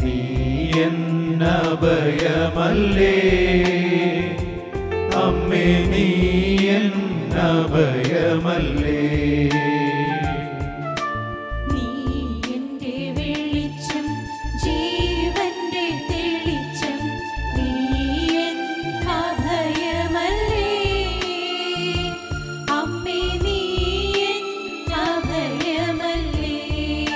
നീ എന്നഭയമല്ലേ അമ്മേ നീ എന്നഭയമല്ലേ നീ എന്റെ വെളിച്ചം ജീവന്റെ തെളിച്ചം നീ എൻ അഭയമല്ലേ അമ്മേ നീ എൻ അഭയമല്ലേ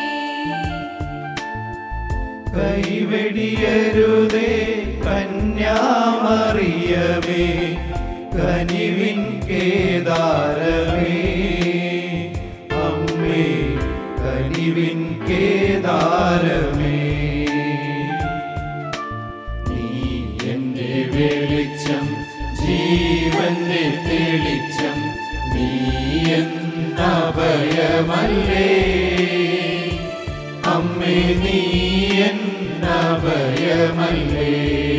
കൈവെടിയരുതേ കന്യാമറിയമേ കനിവിൻ കേദാരമേ അമ്മേ കനിവിൻ കേദാരമേ നീ എന്റെ വെളിച്ചം ജീവന്റെ തെളിച്ചം നീ എന്നഭയമല്ലേ അമ്മേ നീ എന്നഭയമല്ലേ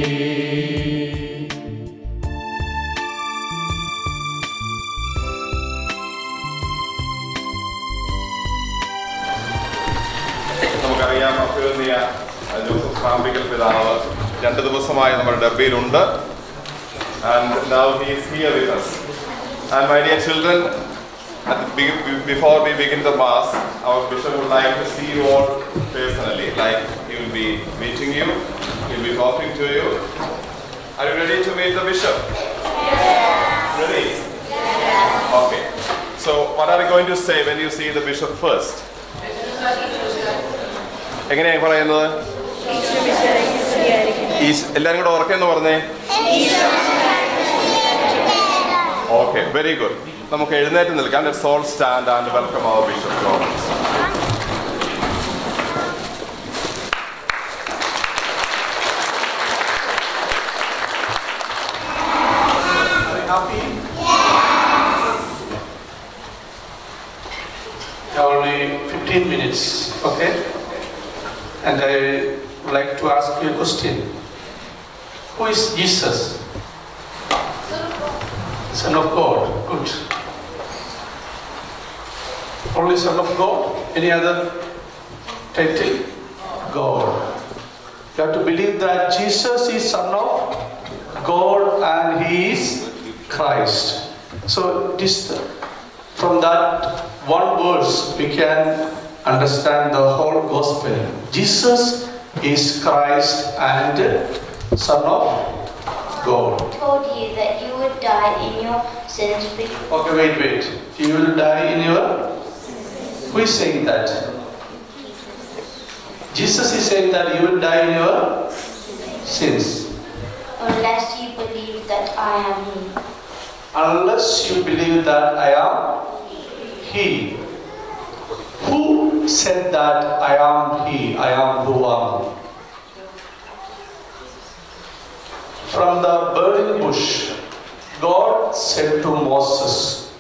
നമുക്കറിയാം അഭ്യുന്നിയ ജോസഫ് സാമ്പിക്കൽ പിതാവ് രണ്ട് ദിവസമായി നമ്മുടെ ഡബ്ബയിലുണ്ട് and now he is here with us. And my dear children, at the be- before we begin the mass, our bishop would like to see you all personally. Like he will be meeting you, he will be talking to you. Are you ready to meet the bishop? Ready? Okay. So, what are you going to say when you see the bishop first? എങ്ങനെയാണ് പറയുന്നത് ഈശ്- എല്ലാരും കൂടെ ഉറക്കെന്ന് പറഞ്ഞേ okay very good നമുക്ക് എഴുന്നേറ്റ് നിൽക്കാം let's all stand and welcome our bishop Lawrence only 15 minutes, okay? And I would like to ask you a question. Who is Jesus? Son of God. Good. Only Son of God? Any other title? God. You have to believe that Jesus is Son of God and He is Christ. So it is the- from that one verse we can understand the whole gospel. Jesus is Christ and Son of God. told you that you would die in your sins for Okay, wait, wait. You will die in your. Who is saying that? Jesus is saying that you will die in your sins. unless you believe that I am He. Unless you believe that I am He. Who said that I am He? I am who am. From the burning bush, God said to Moses,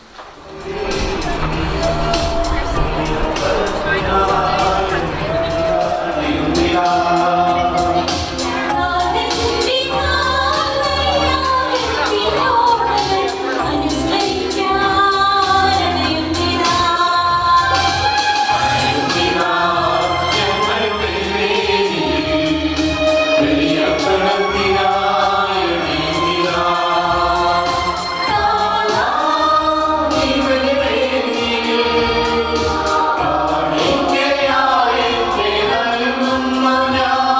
Yeah.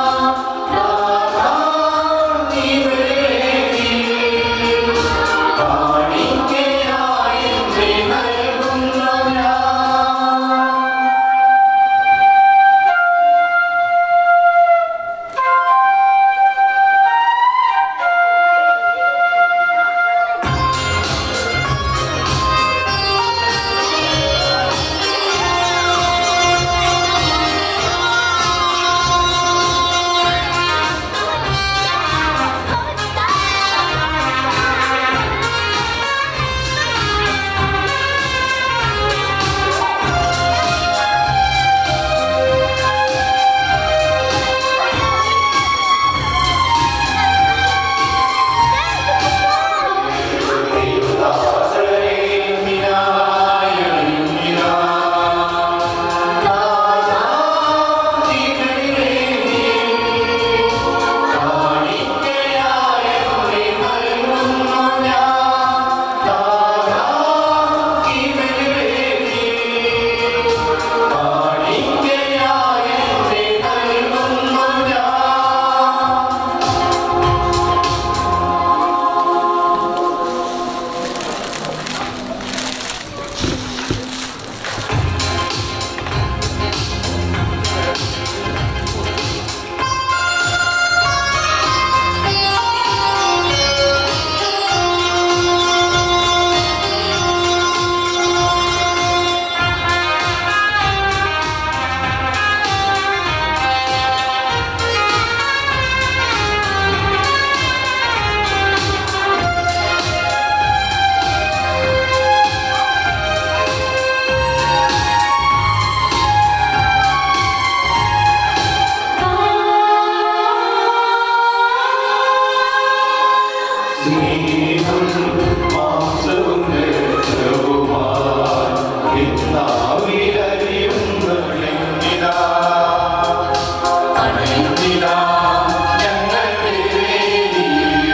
ഇതാ ഞങ്ങളുടെ വേദിയിൽ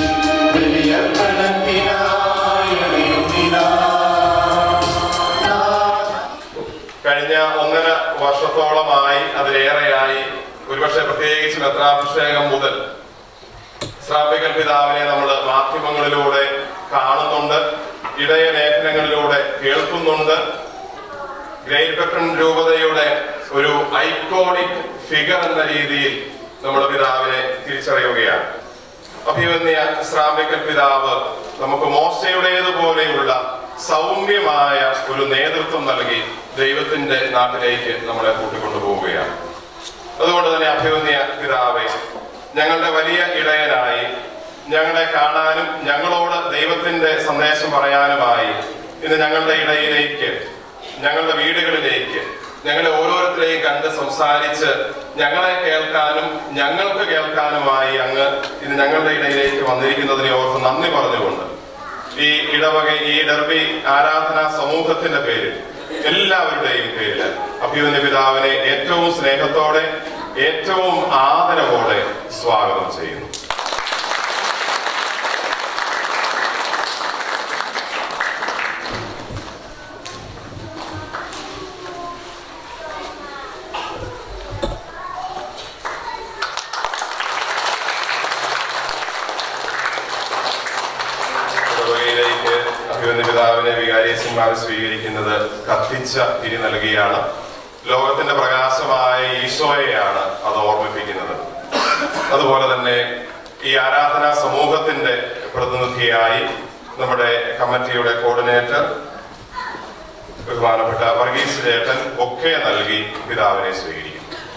ബലിയർപ്പണത്തിനായി അണിയുന്നിതാ. കഴിഞ്ഞ ഒന്നര വർഷത്തോളമായി അതിലേറെയായി ഒരുപക്ഷെ പ്രത്യേകിച്ച് മെത്രാഭിഷേകം മുതൽ ശ്രാമ്പികൽ പിതാവിനെ നമ്മൾ മാധ്യമങ്ങളിലൂടെ കാണുന്നുണ്ട് ഇടയ ലേഖനങ്ങളിലൂടെ കേൾക്കുന്നുണ്ട് ഗ്രേറ്റ് ബ്രിട്ടൻ രൂപതയുടെ ഒരു ഐക്കോണിക് ഫിഗർ എന്ന രീതിയിൽ നമ്മുടെ പിതാവിനെ തിരിച്ചറിയുകയാണ് അഭിമന്യ ശ്രാമ്പിക്കൽ പിതാവ് നമുക്ക് മോശയുടേതുപോലെയുള്ള സൗമ്യമായ ഒരു നേതൃത്വം നൽകി ദൈവത്തിന്റെ നാട്ടിലേക്ക് നമ്മളെ കൂട്ടിക്കൊണ്ടുപോവുകയാണ് അതുകൊണ്ട് തന്നെ അഭിമന്യ പിതാവെ ഞങ്ങളുടെ വലിയ ഇടയനായി ഞങ്ങളെ കാണാനും ഞങ്ങളോട് ദൈവത്തിന്റെ സന്ദേശം പറയാനുമായി ഇന്ന് ഞങ്ങളുടെ ഇടയിലേക്ക് ഞങ്ങളുടെ വീടുകളിലേക്ക് ഞങ്ങളെ ഓരോരുത്തരെയും കണ്ട് സംസാരിച്ച് ഞങ്ങളെ കേൾക്കാനും ഞങ്ങൾക്ക് കേൾക്കാനുമായി അങ്ങ് ഇന്ന് ഞങ്ങളുടെ ഇടയിലേക്ക് വന്നിരിക്കുന്നതിനെ ഓർത്ത് നന്ദി പറഞ്ഞുകൊണ്ട് ഈ ഇടവക ഈ ഡർബി ആരാധനാ സമൂഹത്തിന്റെ പേരിൽ എല്ലാവരുടെയും പേരിൽ അഭിമന്യ പിതാവിനെ ഏറ്റവും സ്നേഹത്തോടെ ഏറ്റവും ആദരവോടെ സ്വാഗതം ചെയ്യുന്നു ഇടവകയിലേക്ക് അഭിമന്യ പിതാവിനെ വികാരിയച്ചന്മാർ സ്വീകരിക്കുന്നത് കത്തിച്ച തിരി നൽകിയാണ് ലോകത്തിന്റെ പ്രകാശമായ ഈശോയെയാണ് അത് ഓർമ്മിപ്പിക്കുന്നത് അതുപോലെ തന്നെ ഈ ആരാധനാ സമൂഹത്തിന്റെ പ്രതിനിധിയായി നമ്മുടെ കമ്മിറ്റിയുടെ കോർഡിനേറ്റർ ബഹുമാനപ്പെട്ട വർഗീസ് ചേട്ടൻ ഒക്കെ നൽകി പിതാവിനെ സ്വീകരിക്കുന്നു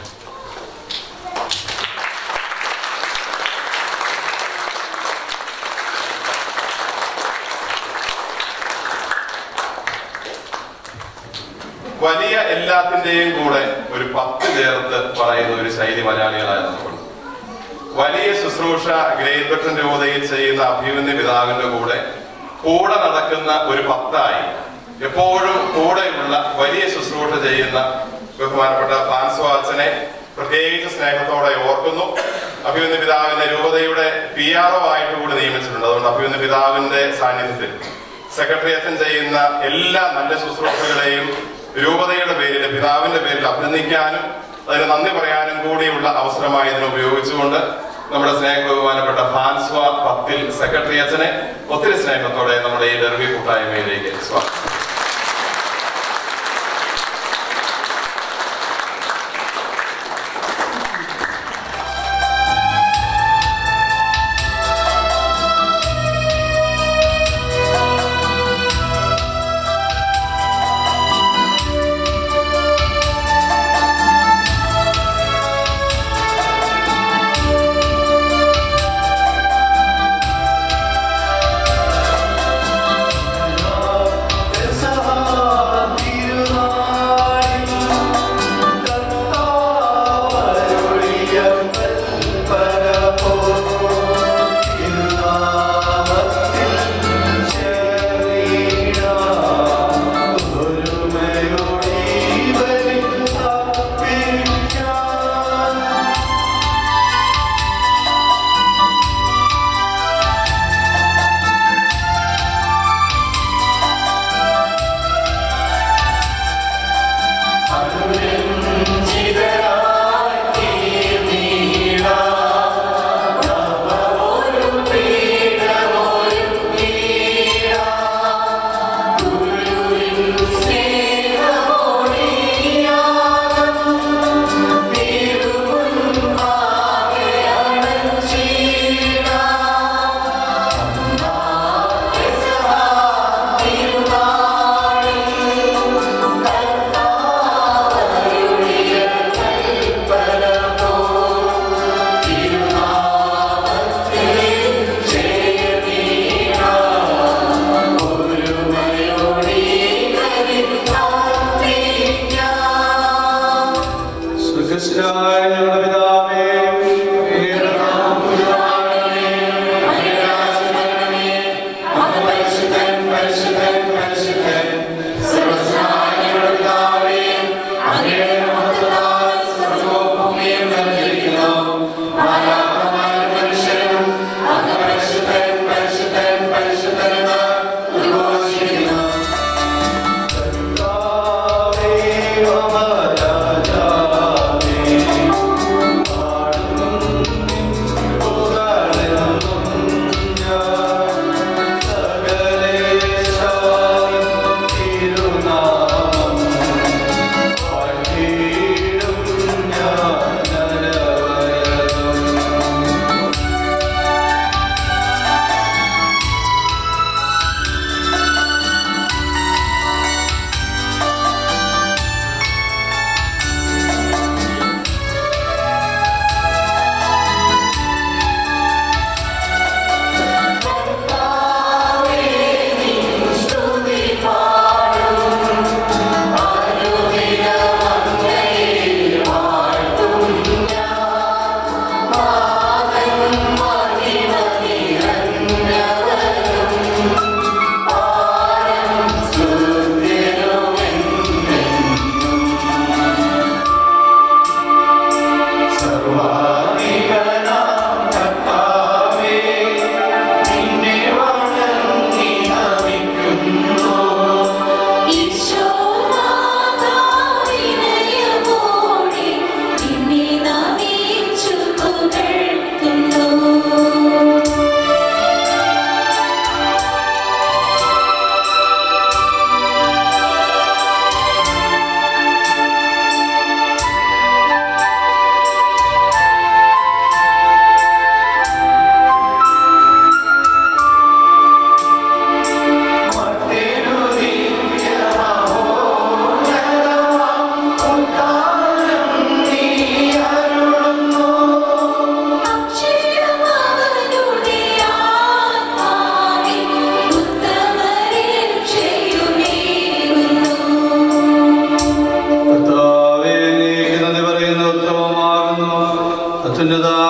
വലിയ എല്ലാത്തിന്റെയും കൂടെ ഒരു പത്ത് ചേർത്ത് പറയുന്ന ഒരു ശൈലി മലയാളികളായിരുന്നു വലിയ ശുശ്രൂഷ ഗ്രേറ്റ് ബ്രിട്ടൻ രൂപതയിൽ ചെയ്യുന്ന അഭിമന്യ പിതാവിന്റെ കൂടെ കൂടെ നടക്കുന്ന ഒരു പത്തായി എപ്പോഴും കൂടെയുള്ള വലിയ ശുശ്രൂഷ ചെയ്യുന്ന ബഹുമാനപ്പെട്ട ഫ്രാൻസോ അച്ഛനെ പ്രത്യേകിച്ച് സ്നേഹത്തോടെ ഓർക്കുന്നു അഭിമന്യ പിതാവിന്റെ രൂപതയുടെ പി ആർ ഒ ആയിട്ട് കൂടി നിയമിച്ചിട്ടുണ്ട് അതുകൊണ്ട് അഭിമന്യ പിതാവിന്റെ സാന്നിധ്യത്തിൽ സെക്രട്ടറി അച്ഛൻ ചെയ്യുന്ന എല്ലാ നല്ല ശുശ്രൂഷകളെയും രൂപതയുടെ പേരിൽ പിതാവിന്റെ പേരിൽ അഭിനന്ദിക്കാനും അതിന് നന്ദി പറയാനും കൂടിയുള്ള അവസരമായി ഇതിനെ ഉപയോഗിച്ചുകൊണ്ട് നമ്മുടെ സ്നേഹ ബഹുമാനപ്പെട്ട ഫാൻസ്വ പത്തിൽ സെക്രട്ടറി അച്ഛനെ ഒത്തിരി സ്നേഹത്തോടെ നമ്മുടെ ഈ ഡെർബി കൂട്ടായ്മയിലേക്ക് സ്വാഗതം This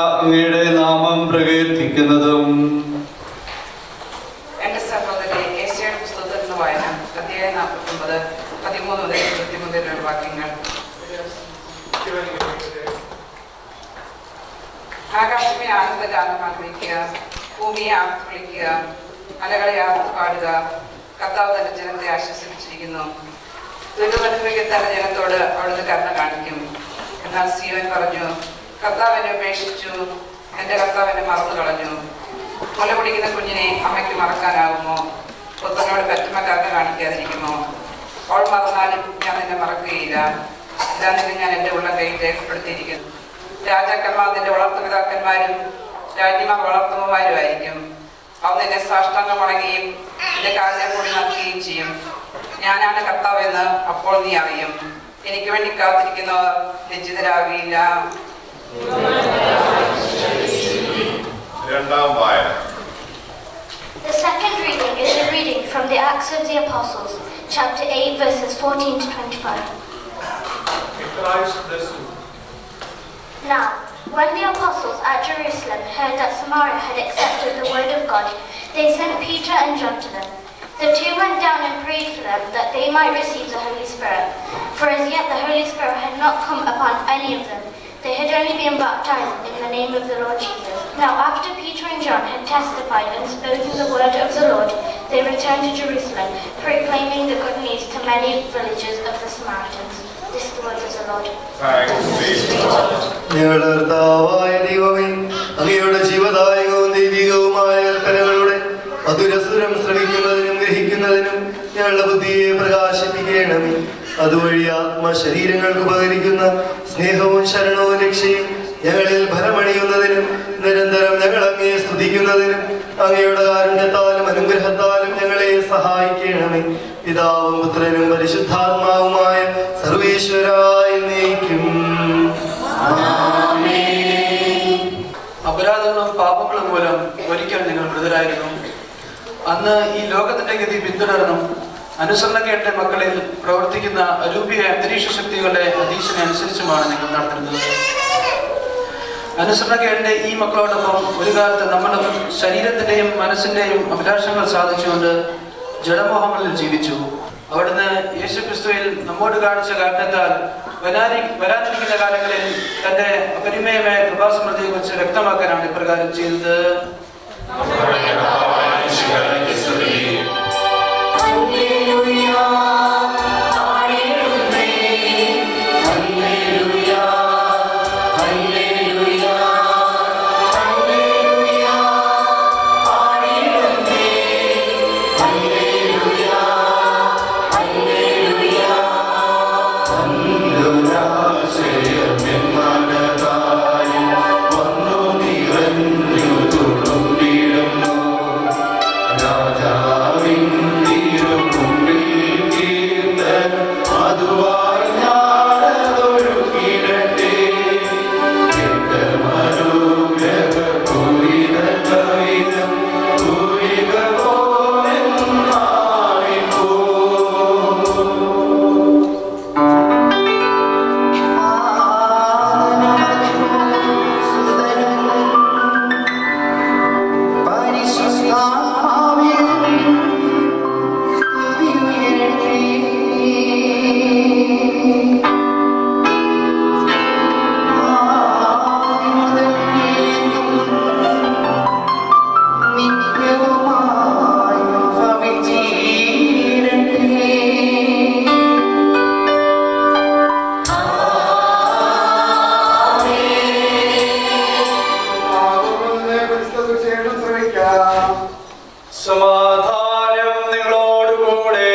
അങ്ങയുടെ നാമം പ്രകീർത്തിക്കുന്നതും എന്റെ സഹോദരി ഏഷ്യയുടെ പുസ്തകത്തിൽ നിന്ന് വായന അധ്യായം നാൽപ്പത്തൊമ്പത് പതിമൂന്ന് മുതൽ ഇരുപത്തിമൂന്ന് വരെയുള്ള വാക്യങ്ങൾ ആകാശമേ ആനന്ദഗാനം ആഗ്രഹിക്കുക ഭൂമിയെ ആർത്ത് വിളിക്കുക അലകളെ ആർത്ത് പാടുക കർത്താവ് തന്റെ ജനത്തെ ആശ്വസിപ്പിച്ചിരിക്കുന്നു ദുരിതമനുഭവിക്കുന്ന തന്റെ ജനത്തോട് അവിടുന്ന് കരുണ കാണിക്കും എന്നാൽ സീവൻ പറഞ്ഞു കർത്താവ് എന്നെ ഉപേക്ഷിച്ചു എന്റെ കർത്താവ് എന്നെ മറന്നു കളഞ്ഞു മുല പിടിക്കുന്ന കുഞ്ഞിനെ അമ്മയ്ക്ക് മറക്കാനാകുമോ പുത്രനോട് പറ്റുമ കരുണ കാണിക്കാതിരിക്കുമോ അവൾ മറന്നാലും ഞാൻ നിന്നെ മറക്കുകയില്ല ഇതാ നിന്നെ ഞാൻ എൻ്റെ ഉള്ള കയ്യിൽ രേഖപ്പെടുത്തിയിരിക്കുന്നു രാജാക്കന്മാർ നിന്റെ വളർത്തുപിതാക്കന്മാരും രാജ്യമാർ വളർത്തുമ്മമാരുമായിരിക്കും അവ നിന്നെ സാഷ്ടാംഗം വണങ്ങുകയും നിന്റെ കാലിനെ കൂടി നൽകുകയും ചെയ്യും ഞാനാണ് കർത്താവെന്ന് അപ്പോൾ നീ അറിയും എനിക്ക് വേണ്ടി കാത്തിരിക്കുന്നവർ ലജ്ജിതരാകുകയില്ല രണ്ടാം വായന The second reading is a reading from the Acts of the Apostles, chapter 8, verses 14 to 25. Now, when the apostles at Jerusalem heard that Samaria had accepted the word of God, they sent Peter and John to them. The two went down and prayed for them that they might receive the Holy Spirit. For as yet the Holy Spirit had not come upon any of them. They had only been baptized in the name of the Lord Jesus. Now after Peter and John had testified and spoken the word of the Lord, they returned to Jerusalem, proclaiming the good news to many villages of the Samaritans. This is the word of the Lord. Thanks be to God. ഞങ്ങളുടെ കർത്താവായ ദൈവമേ അങ്ങയുടെ ജീവദായകവും ദൈവികവുമായ കൽപ്പനകളുടെ മധുരസുരം ശ്രമിക്കുന്നതിനും ഗ്രഹിക്കുന്നതിനും ഞങ്ങളുടെ ബുദ്ധിയെ പ്രകാശിപ്പിക്കണമേ അതുവഴി ആത്മശരീരങ്ങൾക്ക് ഉപകരിക്കുന്ന സ്നേഹവും ശരണവും രക്ഷയും ഞങ്ങളിൽ ഫലമണിയുന്നതിനും നിരന്തരം ഞങ്ങൾ അങ്ങയെ സ്തുതിക്കുന്നതിനും അങ്ങയുടെ കാരുണ്യത്താലും അനുഗ്രഹത്താലും ഞങ്ങളെ സഹായിക്കണമേ പിതാവും പുത്രനും പരിശുദ്ധാത്മാവുമായ സർവേശ്വരായ നയിക്കും അപരാധങ്ങളും പാപങ്ങളും മൂലം ഒരിക്കൽ നിങ്ങൾ മൃതരായിരുന്നു അന്ന് ഈ ലോകത്തിന്റെ ഗതി പിന്തുടർന്നും അനുസരണക്കേട്ടെ മക്കളിൽ പ്രവർത്തിക്കുന്ന അരൂപിയ അന്തരീക്ഷ ശക്തികളുടെ അധീശനെ അനുസരിച്ചുമാണ് നിങ്ങൾ നടത്തുന്നത് അനുസരണക്കേടിന്റെ ഈ മക്കളോടൊപ്പം ഒരു കാലത്ത് നമ്മുടെ ശരീരത്തിന്റെയും മനസ്സിന്റെയും അഭിലാഷങ്ങൾ സാധിച്ചുകൊണ്ട് ജഡമോഹങ്ങളിൽ ജീവിച്ചു അവിടുന്ന് യേശുക്രിസ്തുവിൽ നമ്മോട് കാണിച്ച കാരണത്താൽ വരാനി വരാനിരിക്കുന്ന കാലങ്ങളിൽ തന്റെ അപരിമയമായ കൃപാസമൃദ്ധിയെ കുറിച്ച് വ്യക്തമാക്കാനാണ് ഇപ്രകാരം ചെയ്തത് സമാധാനം നിങ്ങളോടുകൂടെ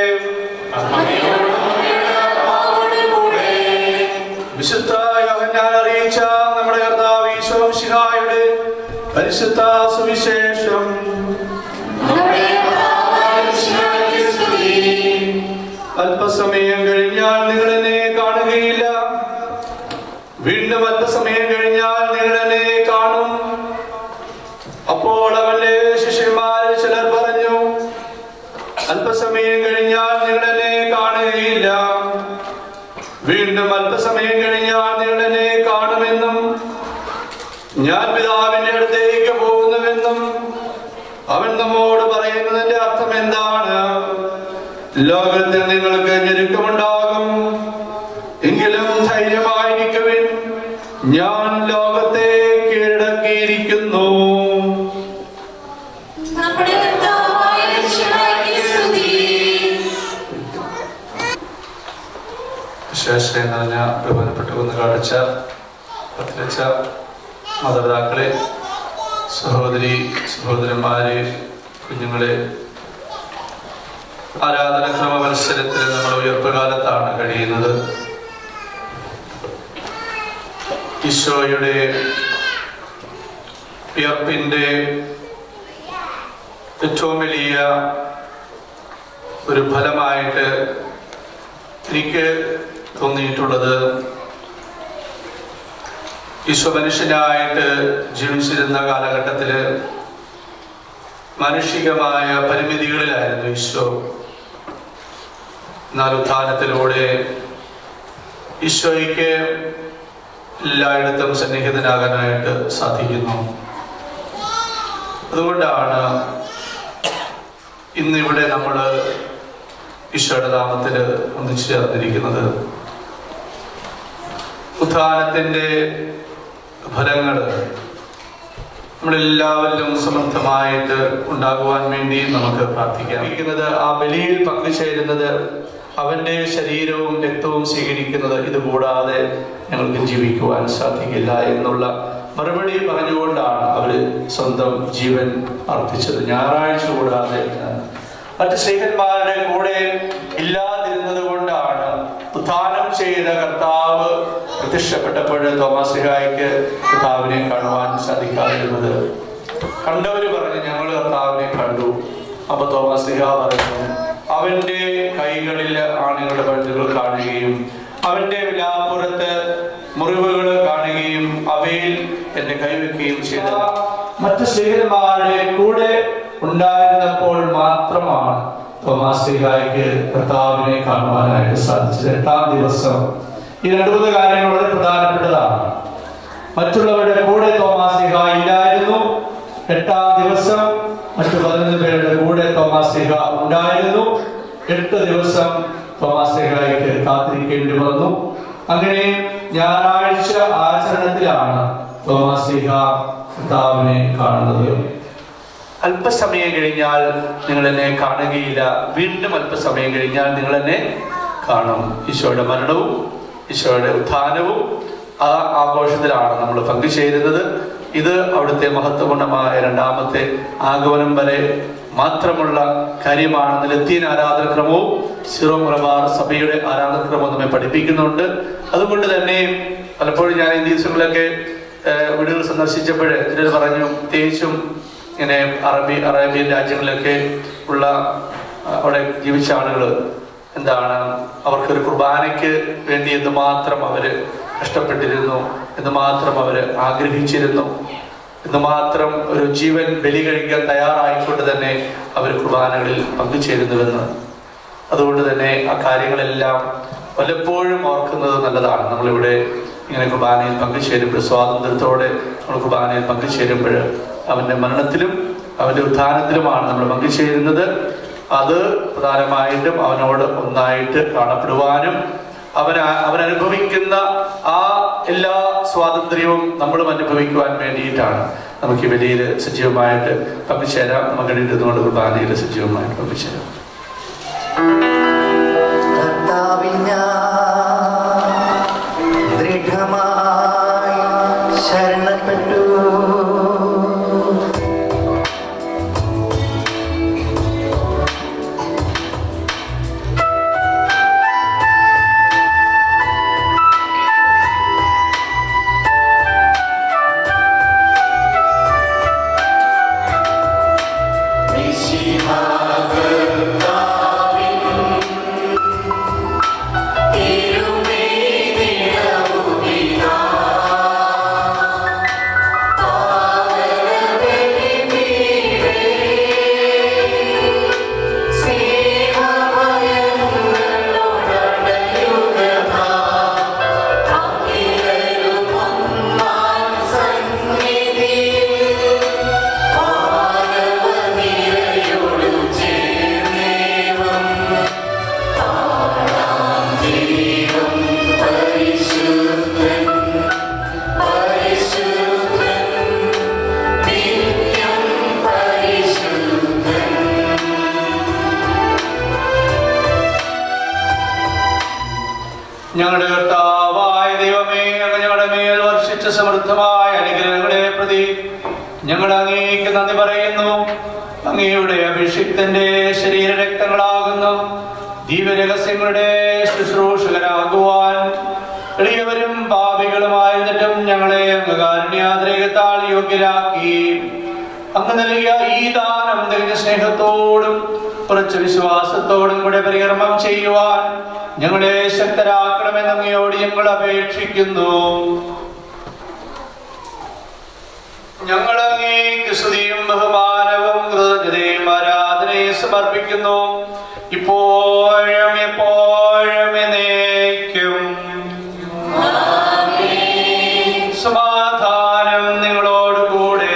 വിശുദ്ധ യോഹന്നാൻ അറിയിച്ച നമ്മുടെ കർത്താവ് ഈശോ മിശിഹായുടെ പരിശുദ്ധ സുവിശേഷം അല്പസമയം കഴിഞ്ഞാൽ നിങ്ങൾ എന്നെ കാണുകയില്ല വീണ്ടും അല്പസമയം കഴിഞ്ഞാൽ നിങ്ങൾ എന്നെ കാണും അപ്പോൾ അവന്റെ ശിഷ്യന്മാരിൽ ചിലർ പറഞ്ഞു അല്പസമയം കഴിഞ്ഞാൽ നിങ്ങൾ എന്നെ കാണുകയില്ല വീണ്ടും അല്പസമയം കഴിഞ്ഞാൽ നിങ്ങൾ എന്നെ കാണുമെന്നും ഞാൻ പിതാവിന്റെ അടുത്തേക്ക് പോകുന്നുവെന്നും അവൻ നമ്മോട് പറയുന്നതിന്റെ അർത്ഥം എന്താണ് ലോകത്തിൽ നിങ്ങൾക്ക് ഞെരുക്കമുണ്ടാകും എങ്കിലും ധൈര്യമായിരിക്കുവിൻ ഞാൻ ലോകത്തെ കീഴടക്കിയിരിക്കുന്നു നമ്മുടെ കർത്താവായ രക്ഷകനായ സ്തുതി വിശേഷം നിറഞ്ഞ ബഹുമാനപ്പെട്ട കുന്ന് കാണിച്ച പത്തിലച്ച മാതാപിതാക്കളെ സഹോദരി സഹോദരന്മാരെ കുഞ്ഞുങ്ങളെ ആരാധനക്രമ മത്സരത്തിൽ നമ്മൾ ഉയർപ്പുകാലത്താണ് കഴിയുന്നത് ഈശോയുടെ ഉയർപ്പിൻ്റെ ഏറ്റവും വലിയ ഒരു ഫലമായിട്ട് എനിക്ക് തോന്നിയിട്ടുള്ളത് ഈശോ മനുഷ്യനായിട്ട് ജീവിച്ചിരുന്ന കാലഘട്ടത്തിൽ മാനുഷികമായ പരിമിതികളിലായിരുന്നു ഈശോ എന്നാൽ ഉത്ഥാനത്തിലൂടെ ഈശോയ്ക്ക് എല്ലായിടത്തും സന്നിഹിതനാകാനായിട്ട് സാധിക്കുന്നു അതുകൊണ്ടാണ് ഇന്നിവിടെ നമ്മൾ ഈശോയുടെ നാമത്തിൽ ഒന്നിച്ചു ചേർന്നിരിക്കുന്നത് ഉത്ഥാനത്തിൻ്റെ ഫലങ്ങൾ നമ്മളെല്ലാവരിലും സമർത്ഥമായിട്ട് ഉണ്ടാകുവാൻ വേണ്ടി നമുക്ക് പ്രാർത്ഥിക്കാം ഇരിക്കുന്നത് ആ ബലിയിൽ പങ്കുചേരുന്നത് അവന്റെ ശരീരവും രക്തവും സ്വീകരിക്കുന്നത് ഇത് കൂടാതെ ഞങ്ങൾക്ക് ജീവിക്കുവാൻ സാധിക്കില്ല എന്നുള്ള മറുപടി പറഞ്ഞുകൊണ്ടാണ് അവർ സ്വന്തം ജീവൻ അർപ്പിച്ചത് ഞായറാഴ്ച കൂടാതെ മറ്റ് സ്ത്രീഹന്മാരുടെ കൂടെ ഇല്ലാതിരുന്നത് കൊണ്ടാണ് ഉത്ഥാനം ചെയ്ത കർത്താവ് പ്രത്യക്ഷപ്പെട്ടപ്പോൾ തോമാസിഹായിക്ക് കർത്താവിനെ കാണുവാൻ സാധിക്കാതിരുന്നത് കണ്ടവര് പറഞ്ഞു ഞങ്ങൾ കർത്താവിനെ കണ്ടു അപ്പൊ തോമാസിഹ പറഞ്ഞു അവന്റെ കൈകളിൽ ആണികളുടെ പഴുതുകൾ കാണുകയും അവന്റെ വിലാപ്പുറത്ത് മുറിവുകൾ കാണുകയും അവയിൽ എന്നെ കൈവയ്ക്കുകയും ചെയ്ത മറ്റു സ്ത്രീഹന്മാരുടെ കൂടെ ഉണ്ടായിരുന്നപ്പോൾ മാത്രമാണ് തോമാസ്ലിഹായിക്ക് കർത്താവിനെ കാണുവാനായിട്ട് സാധിച്ചത് എട്ടാം ദിവസം ഈ രണ്ടു മൂന്ന് കാര്യങ്ങൾ വളരെ പ്രധാനപ്പെട്ടതാണ് മറ്റുള്ളവരുടെ കൂടെ തോമാസ്ലിഹ ഇല്ലായിരുന്നു എട്ടാം ദിവസം മറ്റു പതിനൊന്ന് പേരുടെ കൂടെ തോമാസ്ലിഹ ഉണ്ടായിരുന്നു എട്ട് ദിവസം തോമാസ്ലിഹായിക്ക് കാത്തിരിക്കേണ്ടി വന്നു അങ്ങനെ ഞായറാഴ്ച ആചരണത്തിലാണ് തോമാസ്ലിഹ കർത്താവിനെ കാണുന്നത് അല്പസമയം കഴിഞ്ഞാൽ നിങ്ങൾ എന്നെ കാണുകയില്ല വീണ്ടും അല്പസമയം കഴിഞ്ഞാൽ നിങ്ങൾ എന്നെ കാണും ഈശോയുടെ മരണവും ഈശോയുടെ ഉത്ഥാനവും ആ ആഘോഷത്തിലാണ് നമ്മൾ പങ്കുചേരുന്നത് ഇത് അവിടുത്തെ മഹത്വപൂർണമായ രണ്ടാമത്തെ ആഗമനം വരെ മാത്രമുള്ള കാര്യമാണ് ലത്തീൻ ആരാധനക്രമവും സിറോ മലബാർ സഭയുടെ ആരാധനക്രമവും നമ്മെ പഠിപ്പിക്കുന്നുണ്ട് അതുകൊണ്ട് തന്നെ പലപ്പോഴും ഞാൻ ഈ ദിവസങ്ങളിലൊക്കെ ഏഹ്, വീടുകൾ സന്ദർശിച്ചപ്പോൾ ചിലർ പറഞ്ഞു പ്രത്യേകിച്ചും ഇങ്ങനെ അറബി അറേബ്യൻ രാജ്യങ്ങളിലൊക്കെ ഉള്ള ആ, അവിടെ ജീവിച്ച ആളുകൾ എന്താണ് അവർക്കൊരു കുർബാനയ്ക്ക് വേണ്ടി എന്തുമാത്രം അവര് കഷ്ടപ്പെട്ടിരുന്നു എന്തുമാത്രം അവര് ആഗ്രഹിച്ചിരുന്നു എന്തുമാത്രം ഒരു ജീവൻ ബലി കഴിക്കാൻ തയ്യാറായിക്കൊണ്ട് തന്നെ അവർ കുർബാനകളിൽ പങ്കുചേരുന്നുവെന്ന് അതുകൊണ്ട് തന്നെ ആ കാര്യങ്ങളെല്ലാം പലപ്പോഴും ഓർക്കുന്നത് നല്ലതാണ് നമ്മളിവിടെ ഇങ്ങനെ കുർബാനയിൽ പങ്കുചേരുമ്പോൾ സ്വാതന്ത്ര്യത്തോടെ നമ്മൾ കുർബാനയിൽ പങ്കുചേരുമ്പോൾ അവൻ്റെ മരണത്തിലും അവൻ്റെ ഉത്ഥാനത്തിലുമാണ് നമ്മൾ പങ്കുചേരുന്നത് അത് പ്രധാനമായിട്ടും അവനോട് ഒന്നായിട്ട് കാണപ്പെടുവാനും അവൻ അവൻ അനുഭവിക്കുന്ന ആ എല്ലാ സ്വാതന്ത്ര്യവും നമ്മളും അനുഭവിക്കുവാൻ വേണ്ടിയിട്ടാണ് നമുക്ക് ഈ വലിയ സജീവമായിട്ട് പങ്കുചേരാം നമുക്ക് ഇരുന്നുകൊണ്ട് കുർബാനയിൽ സജീവമായിട്ട് പങ്കുചേരാം കർത്താവിൽ ഞാൻ ദൃഢമായി ശരണപ്പെട്ടു തിരുമേനിടവുമിതാ രേഖപ്പെടുത്തി ഞങ്ങൾ അങ്ങേക്ക് നന്ദി പറയുന്നു അങ്ങയുടെ അഭിഷിക്തന്റെ ശരീരരക്തങ്ങളാകുന്നു ദീപരഹസ്യങ്ങളുടെ ശുശ്രൂഷകരാകുവാൻ എളിയവരും പാപികളുമായിരുന്നിട്ടും ഞങ്ങളെ അങ്ങ് കാരുണ്യാദ്രേകത്താൽ യോഗ്യരാക്കി അങ്ങ് നൽകിയ ഈ ദാനം തികഞ്ഞ സ്നേഹത്തോടും കുറച്ച് വിശ്വാസത്തോടും കൂടെ പരികർമ്മം ചെയ്യുവാൻ ഞങ്ങളെ ശക്തരാക്കണമെന്ന് അങ്ങയോട് ഞങ്ങൾ അപേക്ഷിക്കുന്നു ഞങ്ങൾ അങ്ങേക്ക് സ്തുതിയും ബഹുമാനവും കൃതജ്ഞതയും ആരാധനയും സമർപ്പിക്കുന്നു ഇപ്പോഴും എപ്പോഴും എന്നേക്കും സമാധാനം നിങ്ങളോട് കൂടെ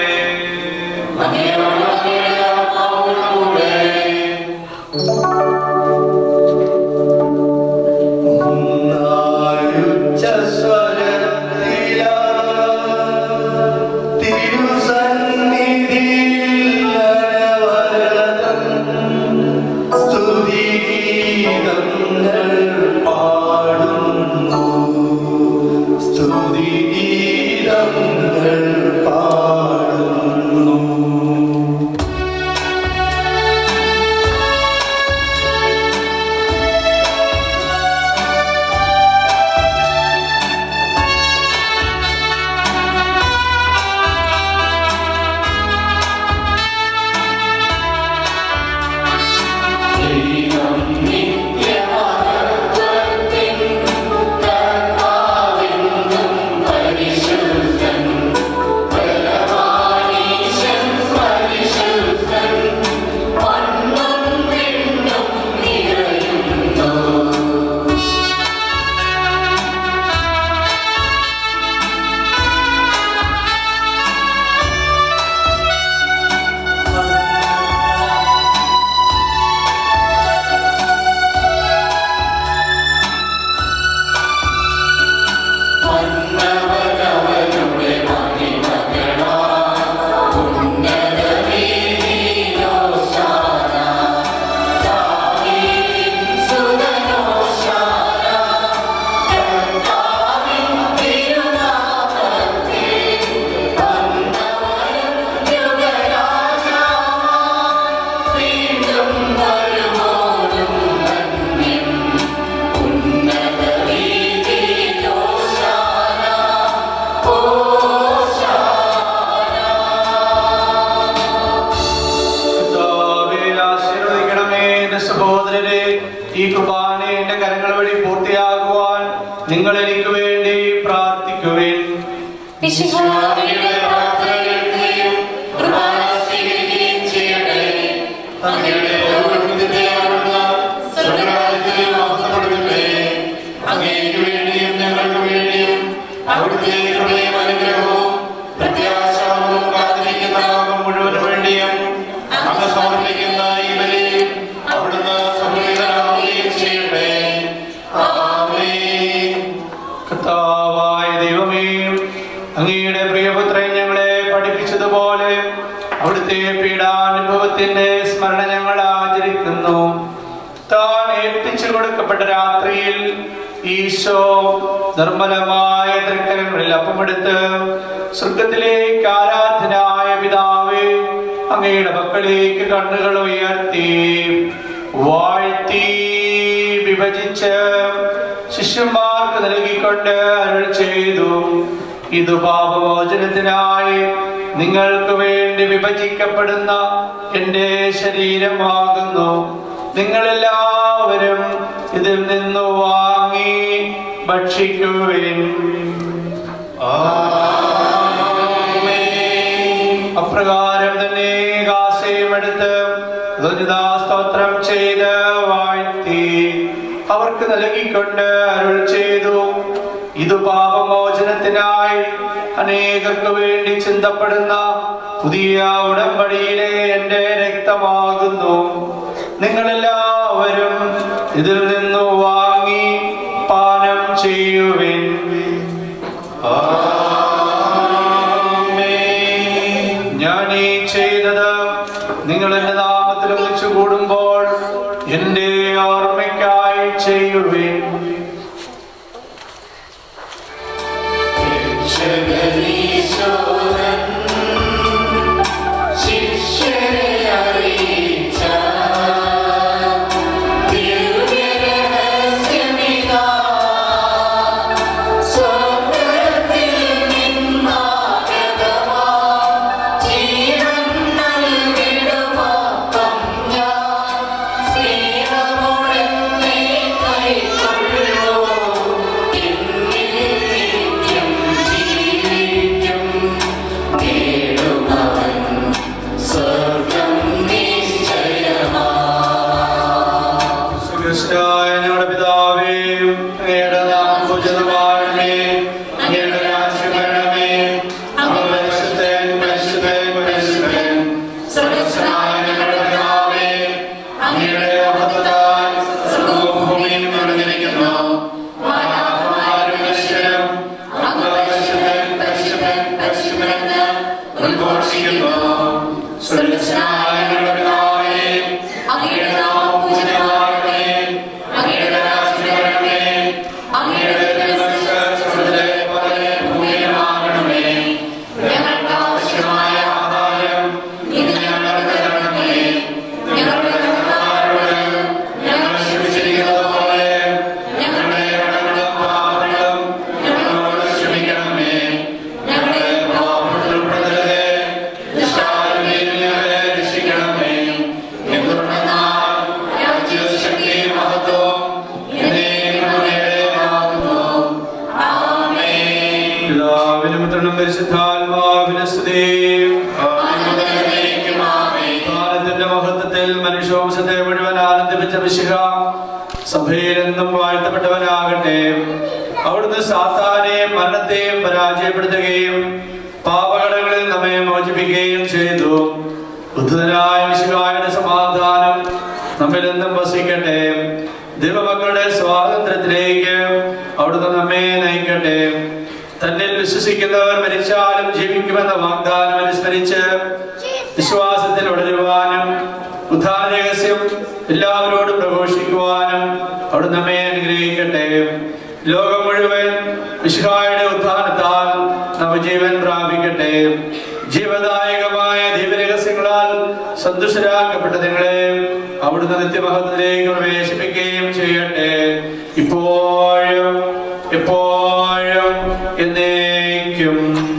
കർത്താവേ, ആശീർവദിക്കണമേ എന്റെ സഹോദരരെ ഈ കുർബാന എന്റെ കരങ്ങൾ വഴി പൂർത്തിയാകുവാൻ നിങ്ങൾ എനിക്ക് വേണ്ടി പ്രാർത്ഥിക്കുവേൻ വിശുദ്ധാത്മാവിന്റെ പ്രാർത്ഥന കേൾക്കുകയും കുർബാന സ്വീകരിക്കുകയും ചെയ്യട്ടെ. അങ്ങയുടെ പൗരോഹിത്യത്തെ അവിടുന്ന് സ്വർഗ്ഗരാജ്യത്തിൽ മഹത്വപ്പെടുത്തട്ടെ. അങ്ങേക്ക് വേണ്ടിയും ഞങ്ങൾക്ക് വേണ്ടിയും അവിടുത്തെ കൃപയും അനുഗ്രഹവും പ്രത്യാശാവും കാത്തിരിക്കുന്ന ലോകം മുഴുവന് വേണ്ടിയും അങ്ങ് സമർപ്പിക്കുന്ന ഈ ബലിയിൽ അവിടുന്ന് സംപ്രീതനാവുകയും ചെയ്യട്ടെ ആമേൻ കർത്താവായ ദൈവമേ അങ്ങയുടെ പ്രിയപുത്രൻ ഞങ്ങളെ പഠിപ്പിച്ചതുപോലെ അവിടുത്തെ പീഡാനുഭവത്തിന്റെ സ്മരണ ഞങ്ങൾ ആചരിക്കുന്നു താൻ ഏൽപ്പിച്ചു കൊടുക്കപ്പെട്ട രാത്രിയിൽ ഈശോ നിർമ്മലമായ തൃക്കരങ്ങളിൽ അപ്പമെടുത്ത് സ്വർഗത്തിലേക്ക് ആരാധനായ പിതാവേ അങ്ങയുടെ മക്കളിലേക്ക് കണ്ണുകൾ ഉയർത്തി വാഴ്ത്തി വിഭജിച്ച് ശിഷ്യന്മാർക്ക് നൽകിക്കൊണ്ട് അരുൾ ചെയ്തു ഇത് പാപമോചനത്തിനായി നിങ്ങൾക്ക് വേണ്ടി വിഭജിക്കപ്പെടുന്ന എന്റെ ശരീരമാകുന്നു നിങ്ങളെല്ലാവരും ഇതിൽ നിന്ന് വാങ്ങി ഭക്ഷിക്കുവിൻ അപ്രകാരം തന്നെ കാസയുമെടുത്ത് സ്തോത്രം ചെയ്ത് വാഴ്ത്തി അവർക്ക് നൽകിക്കൊണ്ട് അരുൾ ചെയ്തു ഇത് പാപമോചനത്തിനായി അനേകർക്ക് വേണ്ടി ചിന്തപ്പെടുന്ന പുതിയ ഉടമ്പടിയിലെ എന്റെ രക്തമാകുന്നു നിങ്ങളെല്ലാവരും ഇതിൽ നിന്ന് വാങ്ങി പാനം ചെയ്യുവിൻ ഞാൻ ഈ ചെയ്തത് നിങ്ങൾ എന്റെ നാമത്തിൽ ഒന്നിച്ചു കൂടുമ്പോൾ എന്റെ ഓർമ്മയ്ക്കായി ചെയ്യുവിൻ ജഗദീശോനന്ദ ഉദ്ഘോഷിക്കുന്നു സ്വർഗസ്നായ ഞങ്ങളുടെ പിതാവേ, അങ്ങയുടെ നാമം പൂജിതമാകണമേ അങ്ങയുടെ രാജ്യം വരണമേ അങ്ങയുടെ തിരുമനസ്സ് സ്വർഗ്ഗത്തിലെ പോലെ ഭൂമിയിലുമാകണമേ ഞങ്ങൾക്ക് ആവശ്യമായ ആഹാരം ഇന്ന് ഞങ്ങൾക്ക് തരണമേ ഞങ്ങളുടെ കടക്കാരോട് ഞങ്ങൾ ക്ഷമിച്ചിരിക്കുന്നത് പോലെ ഞങ്ങളുടെ കടങ്ങളും പാപങ്ങളും ഞങ്ങളോട് ക്ഷമിക്കണമേ ഞങ്ങളെ പാപത്തിൽ ഉൾപ്പെടുത്തരുതേ ദുഷ്ടാരൂപിയിൽ ഞങ്ങളെ രക്ഷിക്കണമേ എന്തുകൊണ്ടെന്നാൽ രാജ്യവും ശക്തിയും മഹത്വവും എന്നേക്കും അങ്ങയുടേതാകുന്നു. ആമേൻ. പിതാവിനും പുത്രനും പരിശുദ്ധാത്മാവിനും സ്തുതി ആദിമുതലേക്കും ആമേൻ. കാലത്തിന്റെ മഹത്വത്തിൽ മനുഷ്യവംശത്തെ മുഴുവൻ ആനന്ദിപ്പിച്ച വിശുഖ സഭയിലെന്നും വാഴ്ത്തപ്പെട്ടവനാകട്ടെ അവിടുന്ന് സാത്താനെയും മരണത്തെയും പരാജയപ്പെടുത്തുകയും പാപകടങ്ങളിൽ നമ്മെ മോചിപ്പിക്കുകയും ചെയ്തു ബുദ്ധനായ വിശുഖായുടെ സമാധാനം നമ്മിലെന്നും വസിക്കട്ടെ ദൈവമക്കളുടെ സ്വാതന്ത്ര്യത്തിലേക്ക് അവിടുന്ന് നമ്മെ നയിക്കട്ടെ തന്നിൽ വിശ്വസിക്കുന്നവർ മരിച്ചാലും ജീവിക്കുമെന്ന വാഗ്ദാനം അനുസ്മരിച്ച് വിശ്വാസത്തിൽ ഉടരുവാനും ഉദ്ധാന രഹസ്യം എല്ലാവരോടും പ്രഘോഷിക്കുവാനും അവിടെ നമ്മെ അനുഗ്രഹിക്കട്ടെ ലോകം മുഴുവൻ വിശുഹായുടെ ഉത്ഥാനത്താൽ നവജീവൻ പ്രാപിക്കട്ടെ ജീവദായകമായ ദിവ്യരഹസ്യങ്ങളാൽ സന്തുഷ്ടരാക്കപ്പെട്ട നിങ്ങളെ അവിടുന്ന് നിത്യമഹത്തിലേക്ക് പ്രവേശിപ്പിക്കുകയും ചെയ്യട്ടെ ഇപ്പോഴും എപ്പോഴും എന്നേക്കും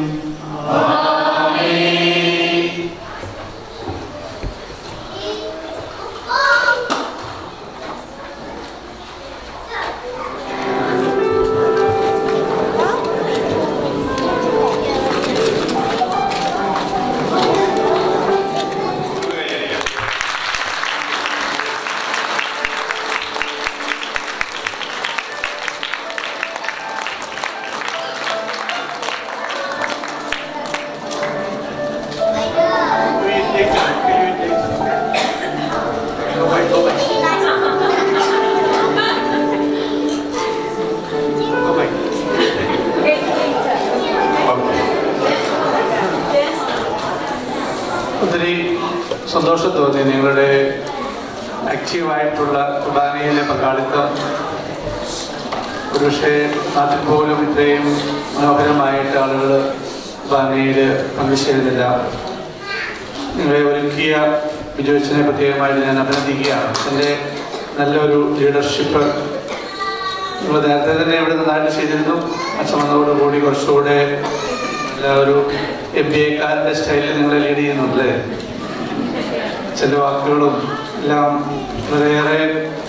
ഒത്തിരി സന്തോഷം തോന്നി നിങ്ങളുടെ ആക്റ്റീവായിട്ടുള്ള കുർബാനയിലെ പങ്കാളിത്തം ഒരുപക്ഷെ നാട്ടിൽ പോലും ഇത്രയും മനോഹരമായിട്ട് ആളുകൾ കുർബാനയിൽ പങ്കുചേരുന്നില്ല നിങ്ങളെ ഒരുക്കിയ ബിജോച്ചിനെ പ്രത്യേകമായിട്ട് ഞാൻ അഭിനന്ദിക്കുകയാണ് എൻ്റെ നല്ലൊരു ലീഡർഷിപ്പ് നിങ്ങൾ നേരത്തെ തന്നെ ഇവിടെ നന്നായിട്ട് ചെയ്തിരുന്നു അച്ഛൻ വന്നതോടുകൂടി കുറച്ചുകൂടെ നല്ല ഒരു എം ബി എക്കാരൻ്റെ സ്റ്റൈലിൽ നിങ്ങളെ ലീഡ് ചെയ്യുന്നുണ്ടല്ലേ ചില വാക്കുകളും എല്ലാം വളരെയേറെ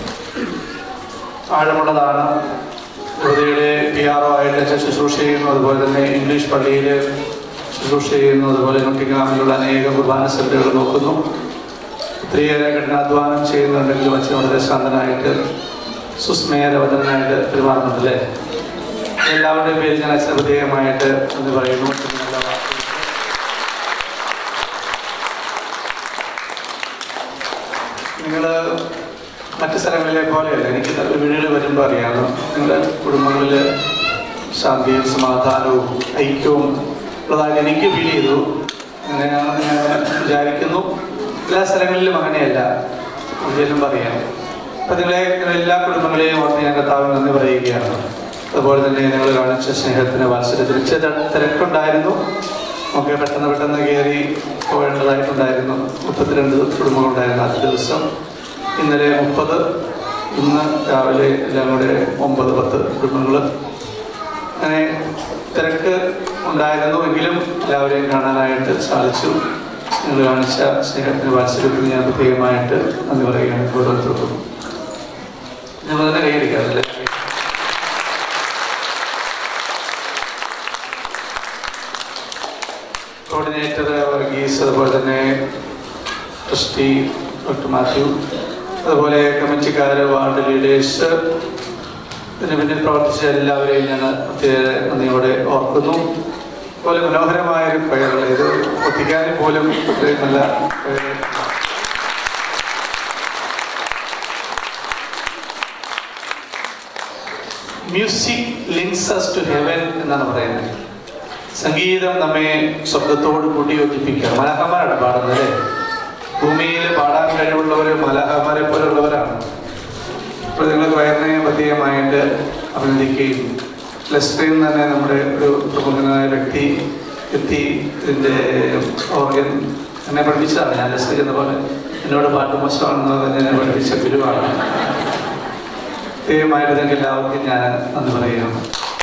ആഴമുള്ളതാണ് യുവതിയുടെ പി ആർ ഒ ആയിട്ട് അച്ഛൻ ശുശ്രൂഷ ചെയ്യുന്നു അതുപോലെ തന്നെ ഇംഗ്ലീഷ് പള്ളിയിൽ ശുശ്രൂഷ ചെയ്യുന്നു അതുപോലെ നൊട്ടിങ്ങാമിലുള്ള അനേക കുർബാന സെന്ററുകൾ നോക്കുന്നു ഒത്തിരിയേറെ കഠിനാധ്വാനം ചെയ്യുന്നുണ്ടെങ്കിലും അച്ഛൻ വളരെ ശാന്തനായിട്ട് സുസ്മേരവതനായിട്ട് പെരുമാറുന്നുണ്ടല്ലേ എല്ലാവരുടെയും പേര് ഞാൻ അച്ഛൻ പ്രത്യേകമായിട്ട് എന്ന് പറയുന്നു നല്ല വാക്കുകൾ. നിങ്ങൾ മറ്റു സ്ഥലങ്ങളിലെ പോലെയല്ല എനിക്ക് വീടുകൾ വരുമ്പോൾ അറിയാമോ നിങ്ങളുടെ കുടുംബങ്ങളിൽ ശാന്തിയും സമാധാനവും ഐക്യവും ഉള്ളതായിട്ട് എനിക്ക് ഫീൽ ചെയ്തു അങ്ങനെയാണെന്ന് ഞാൻ വിചാരിക്കുന്നു എല്ലാ സ്ഥലങ്ങളിലും അങ്ങനെയല്ല ഒരിക്കലും പറയാം അപ്പം നിങ്ങളെ എല്ലാ കുടുംബങ്ങളെയും ഓർത്ത് ഞാൻ കർത്താവിന് നന്ദി പറയുകയാണ് അതുപോലെ തന്നെ നിങ്ങൾ കാണിച്ച സ്നേഹത്തിന് വാത്സല്യത്തിന് ചില തിരക്കുണ്ടായിരുന്നു ഒക്കെ പെട്ടെന്ന് പെട്ടെന്ന് കയറി പോകേണ്ടതായിട്ടുണ്ടായിരുന്നു മുപ്പത്തിരണ്ട് കുടുംബങ്ങളുണ്ടായിരുന്നു ആദ്യ ദിവസം ഇന്നലെ മുപ്പത് ഇന്ന് രാവിലെ എല്ലാം കൂടെ ഒമ്പത് പത്ത് കുടുംബങ്ങൾ അങ്ങനെ തിരക്ക് ഉണ്ടായിരുന്നു എങ്കിലും എല്ലാവരെയും കാണാനായിട്ട് സാധിച്ചു നിങ്ങൾ കാണിച്ച സ്നേഹത്തിന് വാത്സല്യത്തിന് ഞാൻ പ്രത്യേകമായിട്ട് നന്ദി പറയുകയാണ് ഓരോരുത്തർക്കും നമ്മൾ തന്നെ കൈയടിക്കാറില്ലേ കോർഡിനേറ്റർ വർഗീസ് അതുപോലെ തന്നെ ട്രസ്റ്റി ഡോക്ടർ മാത്യു അതുപോലെ കമ്മിറ്റിക്കാർ വാർഡ് ലീഡേഴ്സ് ഇതിന് പിന്നിൽ പ്രവർത്തിച്ച എല്ലാവരെയും ഞാൻ പ്രത്യേക നന്ദിയോടെ ഓർക്കുന്നു അതുപോലെ മനോഹരമായ ഒരു പയറുകൾ ഇത് ഒത്തിക്കാൻ പോലും ഇത്രയും നല്ല പയറ് music links us to heaven എന്നാണ് പറയുന്നത് സംഗീതം നമ്മെ സ്വർഗത്തോട് കൂട്ടി യോജിപ്പിക്കുക മലഹമാരാണ് പാടുന്നത് അല്ലേ ഭൂമിയിൽ പാടാൻ കഴിവുള്ളവർ മലഹമാരെ പോലുള്ളവരാണ് ഇപ്പോൾ നിങ്ങൾ വയറിനെ പ്രത്യേകമായിട്ട് അഭിനന്ദിക്കുകയും ലെസ്റ്ററിൽ നിന്ന് തന്നെ നമ്മുടെ ഒരു പ്രമുഖനായ വ്യക്തി എത്തി ഇതിൻ്റെ ഓർഗൻ എന്നെ പഠിപ്പിച്ചതാണ് ഞാൻ ലെസ്റ്ററിൽ എന്ന പോലെ എന്നോട് പാട്ട് മോശമാണെന്ന് പറഞ്ഞ് എന്നെ പഠിപ്പിച്ച ഗുരുവാണ് പ്രത്യേകമായിട്ട് നിങ്ങൾക്ക് എല്ലാവർക്കും ഞാൻ നന്ദി പറയുകയാണ്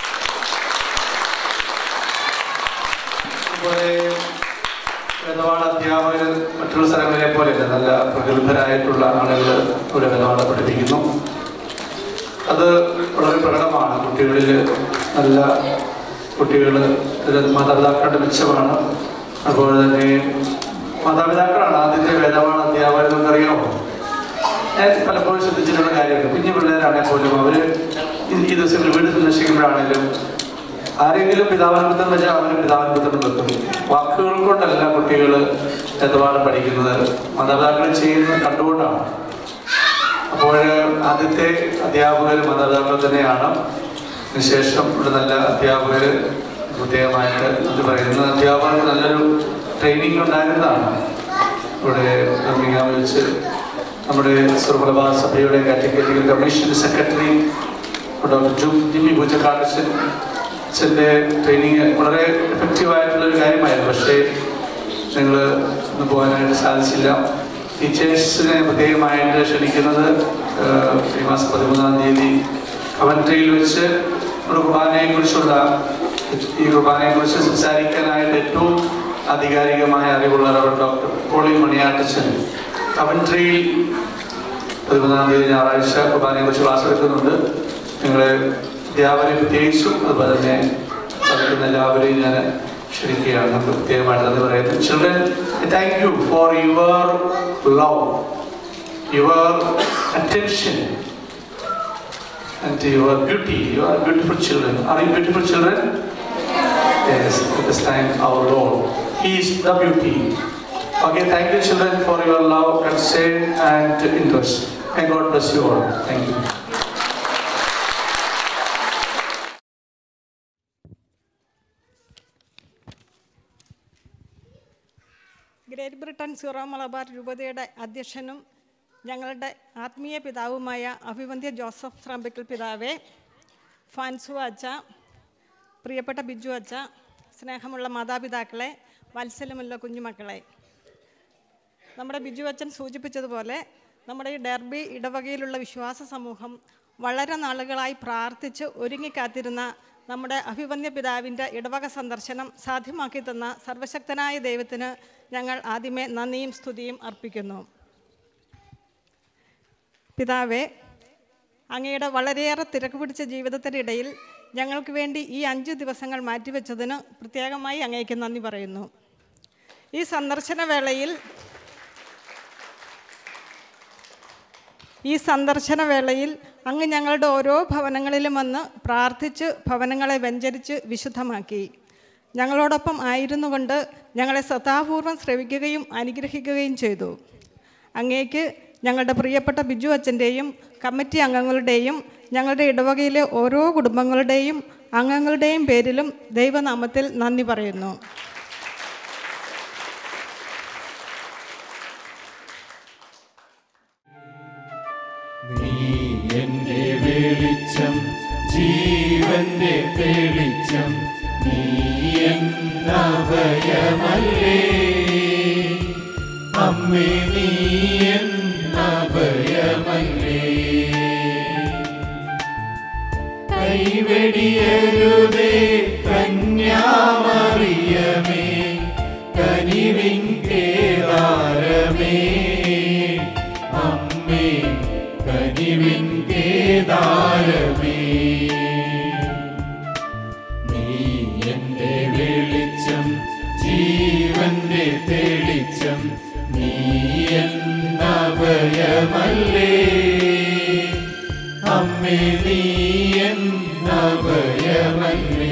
അതുപോലെ വേദപാഠ അധ്യാപകർ മറ്റുള്ള സ്ഥലങ്ങളിലെ പോലെയല്ല നല്ല പ്രഗത്ഭരായിട്ടുള്ള ആളുകൾ ഇവിടെ വേദപാഠം പഠിപ്പിക്കുന്നു അത് വളരെ പ്രകടമാണ് കുട്ടികളിൽ നല്ല കുട്ടികൾ മാതാപിതാക്കളുടെ മെച്ചമാണ് അതുപോലെ തന്നെ മാതാപിതാക്കളാണ് ആദ്യത്തെ വേദപാഠ അധ്യാപകർ എന്നറിയാമോ ഞാൻ പലപ്പോഴും ശ്രദ്ധിച്ചിട്ടുള്ള കാര്യമുണ്ട് കുഞ്ഞു പിള്ളേരാണെങ്കിൽ പോലും അവർ ഈ ദിവസങ്ങളിൽ വീട് സന്ദർശിക്കുമ്പോഴാണെങ്കിലും ആരെങ്കിലും പിതാവിനബുദ്ധം വെച്ചാൽ അവനും പിതാവിനബുദ്ധം വെക്കും വാക്കുകൾ കൊണ്ടല്ല കുട്ടികൾ വേദപാഠം പഠിക്കുന്നത് മാതാപിതാക്കൾ ചെയ്യുന്നത് കണ്ടുകൊണ്ടാണ് അപ്പോൾ ആദ്യത്തെ അധ്യാപകർ മാതാപിതാക്കൾ തന്നെയാണ് അതിനുശേഷം ഇവിടെ നല്ല അധ്യാപകർ പ്രത്യേകമായിട്ട് ഇത് പറയുന്നത് അധ്യാപകർക്ക് നല്ലൊരു ട്രെയിനിങ് ഉണ്ടായിരുന്നതാണ് ഇവിടെ ബർമിംഗാം വെച്ച് നമ്മുടെ സുർപ്രഭാ സഭയുടെ കാറ്റഗറിക്കൽ കമ്മീഷൻ സെക്രട്ടറി ഡോക്ടർ ജു ജിമ്മി പൂജക്കാട്ടച്ചൻ അച്ഛൻ്റെ ട്രെയിനിങ് വളരെ എഫക്റ്റീവായിട്ടുള്ള ഒരു കാര്യമായിരുന്നു പക്ഷേ നിങ്ങൾ ഇന്ന് പോകാനായിട്ട് സാധിച്ചില്ല ടീച്ചേഴ്സിനെ പ്രത്യേകമായിട്ട് ക്ഷണിക്കുന്നത് ഏഹ്, ഈ മാസം പതിമൂന്നാം തീയതി കവൻട്രിയിൽ വെച്ച് ഒരു കുർബാനയെ കുറിച്ചുള്ള ഈ കുർബാനയെ കുറിച്ച് സംസാരിക്കാനായിട്ട് ഏറ്റവും ആധികാരികമായ അറിവുള്ള റവർ ഡോക്ടർ പോളി മണിയാട്ടച്ചൻ കവൻട്രിയിൽ പതിമൂന്നാം തീയതി ഞായറാഴ്ച കുർബാനയെ കുറിച്ച് ക്ലാസ് എടുക്കുന്നുണ്ട് നിങ്ങളെ അധ്യാപകരെ പ്രത്യേകിച്ചും അതുപോലെ തന്നെ പഠിക്കുന്ന എല്ലാവരെയും ഞാൻ ക്ഷണിക്കുകയാണ് നമുക്ക് പ്രത്യേകമായിട്ട് നന്ദി പറയുന്നു children thank you for your love your attention and your beauty. You are beautiful children. Are you beautiful children? Yes, at this time our Lord. He is the beauty. Okay, thank you children for your love, concern and interest. May God bless you all. Thank you. Great Britain Syro Malabar രൂപതയുടെ അധ്യക്ഷനും ഞങ്ങളുടെ ആത്മീയ പിതാവുമായ അഭിവന്ധ്യ Joseph സ്രംബിക്കൽ പിതാവെ ഫാൻസു അച്ച പ്രിയപ്പെട്ട ബിജു അച്ച സ്നേഹമുള്ള മാതാപിതാക്കളെ വത്സലമുള്ള കുഞ്ഞുമക്കളെ നമ്മുടെ ബിജു അച്ഛൻ സൂചിപ്പിച്ചതുപോലെ നമ്മുടെ ഈ ഡെർബി ഇടവകയിലുള്ള വിശ്വാസ സമൂഹം വളരെ നാളുകളായി പ്രാർത്ഥിച്ച് ഒരുങ്ങിക്കാത്തിരുന്ന നമ്മുടെ അഭിവന്യ പിതാവിൻ്റെ ഇടവക സന്ദർശനം സാധ്യമാക്കി തന്ന സർവശക്തനായ ദൈവത്തിന് ഞങ്ങൾ ആദ്യമേ നന്ദിയും സ്തുതിയും അർപ്പിക്കുന്നു പിതാവേ അങ്ങയുടെ വളരെയേറെ തിരക്ക് പിടിച്ച ജീവിതത്തിനിടയിൽ ഞങ്ങൾക്ക് വേണ്ടി ഈ അഞ്ച് ദിവസങ്ങൾ മാറ്റിവെച്ചതിന് പ്രത്യേകമായി അങ്ങേക്ക് നന്ദി പറയുന്നു ഈ സന്ദർശന വേളയിൽ ഈ സന്ദർശന വേളയിൽ അങ്ങ് ഞങ്ങളുടെ ഓരോ ഭവനങ്ങളിലും വന്ന് പ്രാർത്ഥിച്ച് ഭവനങ്ങളെ വെഞ്ചരിച്ച് വിശുദ്ധമാക്കി ഞങ്ങളോടൊപ്പം ആയിരുന്നു കൊണ്ട് ഞങ്ങളെ ശ്രദ്ധാപൂർവം ശ്രവിക്കുകയും അനുഗ്രഹിക്കുകയും ചെയ്തു അങ്ങേക്ക് ഞങ്ങളുടെ പ്രിയപ്പെട്ട ബിജു അച്ഛൻ്റെയും കമ്മിറ്റി അംഗങ്ങളുടെയും ഞങ്ങളുടെ ഇടവകയിലെ ഓരോ കുടുംബങ്ങളുടെയും അംഗങ്ങളുടെയും പേരിലും ദൈവനാമത്തിൽ നന്ദി പറയുന്നു നീ എന്റെ വെളിച്ചം ജീവന്റെ തെളിച്ചം നീ എന്നഭയമല്ലേ അമ്മേ നീ എന്നഭയമല്ലേ കൈവെടിയരുതേ കന്യാമറിയമേ കനിവിൻ കേദാരമേ അമ്മേ കനിവിൻ കേദാരമേ നീ എന്റെ വെളിച്ചം ജീവന്റെ തെളിച്ചം നീ എന്നഭയമല്ലേ അമ്മേ നീ എന്നഭയമല്ലേ